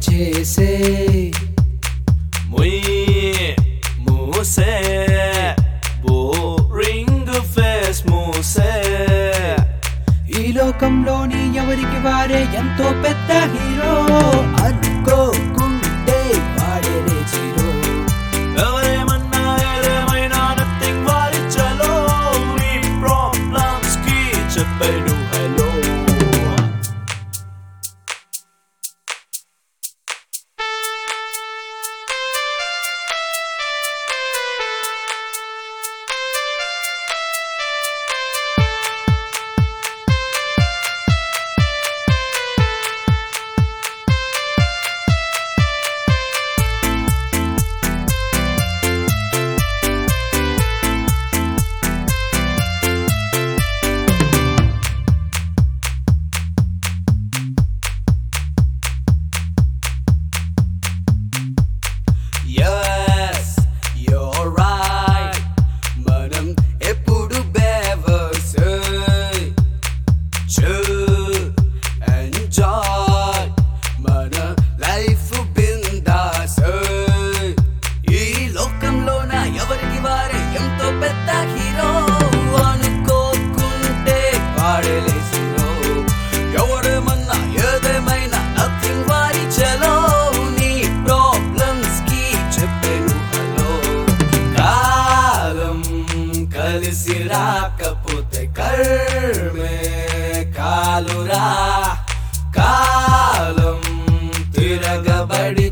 చేసే ముయ్ మూసే boring face మూసే ఈ లోకంలోని ఎవరికి వారే ఎంతో పెద్ద హీరో అనుకోకుంటే వాడే జీరో ఎవరేమన్నా ఏదేమైనా నథింగ్ వారి చలో నీ ప్రాబ్లమ్స్ కి చెప్పేను హలో Yes, you're right. మనం ఎప్పుడు బేవర్సే ఎంజాయ్ మన లైఫ్ బిందాస్ ఈ లోకంలోన ఎవరికి వారే ఎంతో పెద్ద హీరో అనుకోకుంటే వాడలేసిరో ఎవరేమన్నా ఏదేమైనా నథింగ్ వారి చలో నీ ప్రాబ్లమ్స్ కి చెప్పేను హలో కాలం కలిసి రాకపోతే కర్మే కాలురా కాలం తిరగబడి